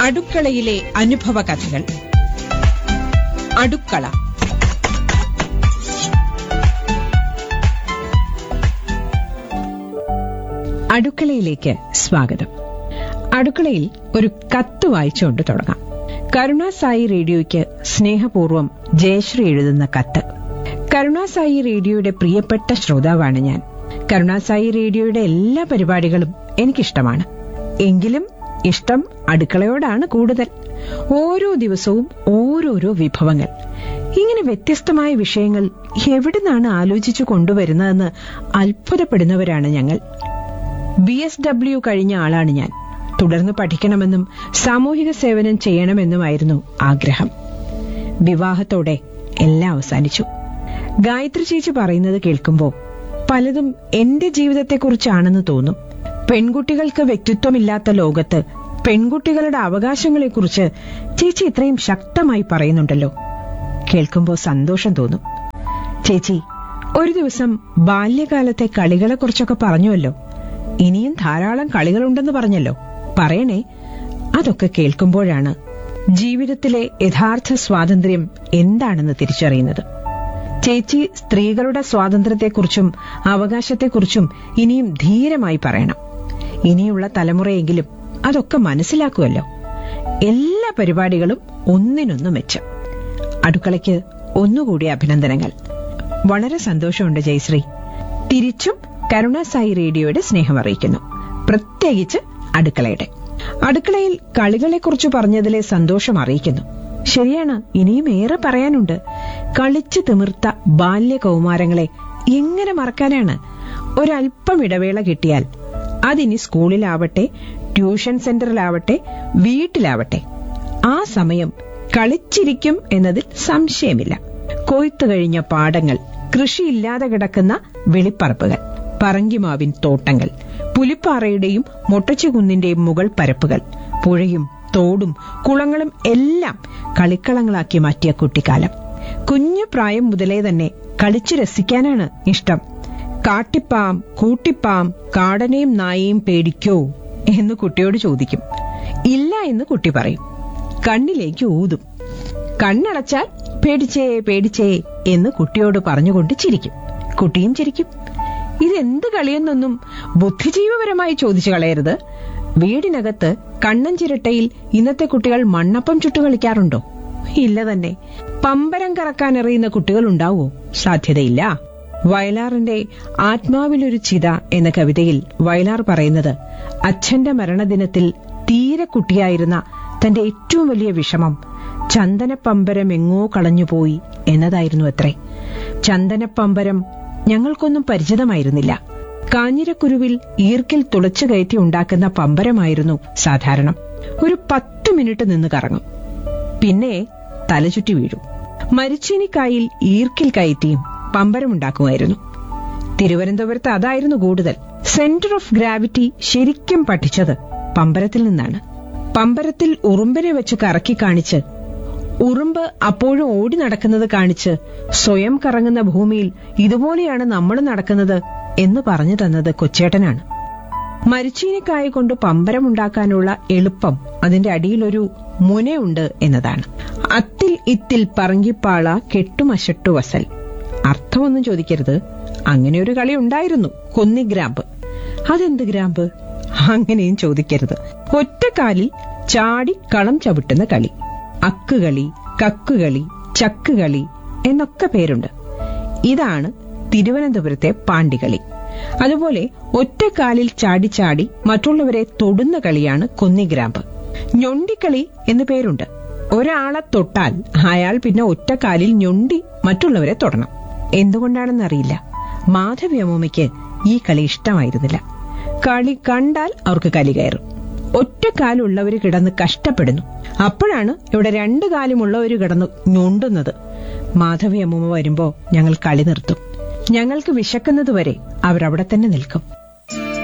അടുക്കളയിലെ അനുഭവ കഥകൾ അടുക്കള അടുക്കളയിലേക്ക് സ്വാഗതം അടുക്കളയിൽ ഒരു കത്ത് വായിച്ചുകൊണ്ട് തുടങ്ങാം കരുണാസായി റേഡിയോയ്ക്ക് സ്നേഹപൂർവ്വം ജയശ്രീ എഴുതുന്ന കത്ത് കരുണാസായി റേഡിയോയുടെ പ്രിയപ്പെട്ട ശ്രോതാവാണ് ഞാൻ കരുണാസായി റേഡിയോയുടെ എല്ലാ പരിപാടികളും എനിക്കിഷ്ടമാണ് എങ്കിലും ഇഷ്ടം അടുക്കളയോടാണ് കൂടുതൽ ഓരോ ദിവസവും ഓരോരോ വിഭവങ്ങൾ ഇങ്ങനെ വ്യത്യസ്തമായ വിഷയങ്ങൾ എവിടുന്നാണ് ആലോചിച്ചു കൊണ്ടുവരുന്നതെന്ന് അത്ഭുതപ്പെടുന്നവരാണ് ഞങ്ങൾ ബി എസ് ഡബ്ല്യു കഴിഞ്ഞ ആളാണ് ഞാൻ തുടർന്ന് പഠിക്കണമെന്നും സാമൂഹിക സേവനം ചെയ്യണമെന്നുമായിരുന്നു ആഗ്രഹം വിവാഹത്തോടെ എല്ലാം അവസാനിച്ചു ഗായത്രി ചേച്ചി പറയുന്നത് കേൾക്കുമ്പോൾ പലതും എന്റെ ജീവിതത്തെക്കുറിച്ചാണെന്ന് തോന്നും പെൺകുട്ടികൾക്ക് വ്യക്തിത്വമില്ലാത്ത ലോകത്ത് പെൺകുട്ടികളുടെ അവകാശങ്ങളെക്കുറിച്ച് ചേച്ചി ഇത്രയും ശക്തമായി പറയുന്നുണ്ടല്ലോ കേൾക്കുമ്പോൾ സന്തോഷം തോന്നും ചേച്ചി ഒരു ദിവസം ബാല്യകാലത്തെ കളികളെക്കുറിച്ചൊക്കെ പറഞ്ഞുവല്ലോ ഇനിയും ധാരാളം കളികളുണ്ടെന്ന് പറഞ്ഞല്ലോ പറയണേ അതൊക്കെ കേൾക്കുമ്പോഴാണ് ജീവിതത്തിലെ യഥാർത്ഥ സ്വാതന്ത്ര്യം എന്താണെന്ന് തിരിച്ചറിയുന്നത് ചേച്ചി സ്ത്രീകളുടെ സ്വാതന്ത്ര്യത്തെക്കുറിച്ചും അവകാശത്തെക്കുറിച്ചും ഇനിയും ധീരമായി പറയണം ഇനിയുള്ള തലമുറയെങ്കിലും അതൊക്കെ മനസ്സിലാക്കുമല്ലോ എല്ലാ പരിപാടികളും ഒന്നിനൊന്നു മെച്ചം അടുക്കളയ്ക്ക് ഒന്നുകൂടി അഭിനന്ദനങ്ങൾ വളരെ സന്തോഷമുണ്ട് ജയശ്രീ തിരിച്ചും കരുണാസായി റേഡിയോയുടെ സ്നേഹം അറിയിക്കുന്നു പ്രത്യേകിച്ച് അടുക്കളയുടെ അടുക്കളയിൽ കളികളെക്കുറിച്ച് പറഞ്ഞതിലെ സന്തോഷം അറിയിക്കുന്നു ശരിയാണ് ഇനിയും ഏറെ പറയാനുണ്ട് കളിച്ചു തിമിർത്ത ബാല്യ കൗമാരങ്ങളെ എങ്ങനെ മറക്കാനാണ് ഒരല്പം ഇടവേള കിട്ടിയാൽ അതിനി സ്കൂളിലാവട്ടെ ട്യൂഷൻ സെന്ററിലാവട്ടെ വീട്ടിലാവട്ടെ ആ സമയം കളിച്ചിരിക്കും എന്നതിൽ സംശയമില്ല കൊയ്ത്തു കഴിഞ്ഞ പാടങ്ങൾ കൃഷിയില്ലാതെ കിടക്കുന്ന വെളിപ്പറപ്പുകൾ പറങ്കിമാവിൻ തോട്ടങ്ങൾ പുലിപ്പാറയുടെയും മൊട്ടച്ചുകുന്നിന്റെയും മുകൾ പരപ്പുകൾ പുഴയും തോടും കുളങ്ങളും എല്ലാം കളിക്കളങ്ങളാക്കി മാറ്റിയ കുട്ടിക്കാലം കുഞ്ഞു പ്രായം മുതലേ തന്നെ കളിച്ചു രസിക്കാനാണ് ഇഷ്ടം കാട്ടിപ്പാം കൂട്ടിപ്പാം കാടനെയും നായയും പേടിക്കോ എന്ന് കുട്ടിയോട് ചോദിക്കും ഇല്ല എന്ന് കുട്ടി പറയും കണ്ണിലേക്ക് ഊതും കണ്ണടച്ചാൽ പേടിച്ചേ പേടിച്ചേ എന്ന് കുട്ടിയോട് പറഞ്ഞുകൊണ്ട് ചിരിക്കും കുട്ടിയും ചിരിക്കും ഇതെന്ത് കളിയെന്നൊന്നും ബുദ്ധിജീവപരമായി ചോദിച്ചു കളയരുത് വീടിനകത്ത് കണ്ണൻ ചിരട്ടയിൽ ഇന്നത്തെ കുട്ടികൾ മണ്ണപ്പം ചുട്ടു കളിക്കാറുണ്ടോ ഇല്ല തന്നെ പമ്പരം കറക്കാൻ എറിയുന്ന കുട്ടികൾ ഉണ്ടാവോ സാധ്യതയില്ല വയലാറിന്റെ ആത്മാവിലൊരു ചിത എന്ന കവിതയിൽ വയലാർ പറയുന്നത് അച്ഛന്റെ മരണദിനത്തിൽ തീരെ കുട്ടിയായിരുന്ന തന്റെ ഏറ്റവും വലിയ വിഷമം ചന്ദനപ്പമ്പരം എങ്ങോ കളഞ്ഞുപോയി എന്നതായിരുന്നു അത്രേ ചന്ദനപ്പമ്പരം ഞങ്ങൾക്കൊന്നും പരിചിതമായിരുന്നില്ല കാഞ്ഞിരക്കുരുവിൽ ഈർക്കിൽ തുളച്ചു കയറ്റി ഉണ്ടാക്കുന്ന പമ്പരമായിരുന്നു സാധാരണ ഒരു പത്ത് മിനിറ്റ് നിന്ന് കറങ്ങും പിന്നെ തലചുറ്റി വീഴും മരിച്ചീനിക്കായിൽ ഈർക്കിൽ കയറ്റിയും പമ്പരമുണ്ടാക്കുമായിരുന്നു തിരുവനന്തപുരത്ത് അതായിരുന്നു കൂടുതൽ സെന്റർ ഓഫ് ഗ്രാവിറ്റി ശരിക്കും പഠിച്ചത് പമ്പരത്തിൽ നിന്നാണ് പമ്പരത്തിൽ ഉറുമ്പിനെ വെച്ച് കറക്കി കാണിച്ച് ഉറുമ്പ് അപ്പോഴും ഓടി നടക്കുന്നത് കാണിച്ച് സ്വയം കറങ്ങുന്ന ഭൂമിയിൽ ഇതുപോലെയാണ് നമ്മൾ നടക്കുന്നത് എന്ന് പറഞ്ഞു തന്നത് കൊച്ചേട്ടനാണ് മരിച്ചീനിക്കായ കൊണ്ട് പമ്പരമുണ്ടാക്കാനുള്ള എളുപ്പം അതിന്റെ അടിയിലൊരു മുനയുണ്ട് എന്നതാണ് അത്തിൽ ഇത്തിൽ പറങ്കിപ്പാള കെട്ടുമശട്ടു വസൽ അർത്ഥമൊന്നും ചോദിക്കരുത് അങ്ങനെ ഒരു കളി ഉണ്ടായിരുന്നു കൊന്നിഗ്രാമ്പ് അതെന്ത് ഗ്രാമ്പ് അങ്ങനെയും ചോദിക്കരുത് ഒറ്റക്കാലിൽ ചാടി കളം ചവിട്ടുന്ന കളി അക്കുകളി കക്കുകളി ചക്കുകളി എന്നൊക്കെ പേരുണ്ട് ഇതാണ് തിരുവനന്തപുരത്തെ പാണ്ടികളി അതുപോലെ ഒറ്റക്കാലിൽ ചാടി ചാടി മറ്റുള്ളവരെ തൊടുന്ന കളിയാണ് കൊന്നിഗ്രാമ്പ് ഞൊണ്ടിക്കളി എന്ന് പേരുണ്ട് ഒരാളെ തൊട്ടാൽ അയാൾ പിന്നെ ഒറ്റക്കാലിൽ ഞൊണ്ടി മറ്റുള്ളവരെ തൊടണം എന്തുകൊണ്ടാണെന്നറിയില്ല മാധവി അമ്മൂമ്മയ്ക്ക് ഈ കളി ഇഷ്ടമായിരുന്നില്ല കളി കണ്ടാൽ അവർക്ക് കലി കയറും ഒറ്റക്കാലുള്ളവർ കിടന്ന് കഷ്ടപ്പെടുന്നു അപ്പോഴാണ് ഇവിടെ രണ്ടു കാലുമുള്ളവർ കിടന്ന് ഞൊണ്ടുന്നത് മാധവി അമ്മൂമ്മ വരുമ്പോ ഞങ്ങൾ കളി നിർത്തും ഞങ്ങൾക്ക് വിശക്കുന്നതുവരെ അവരവിടെ തന്നെ നിൽക്കും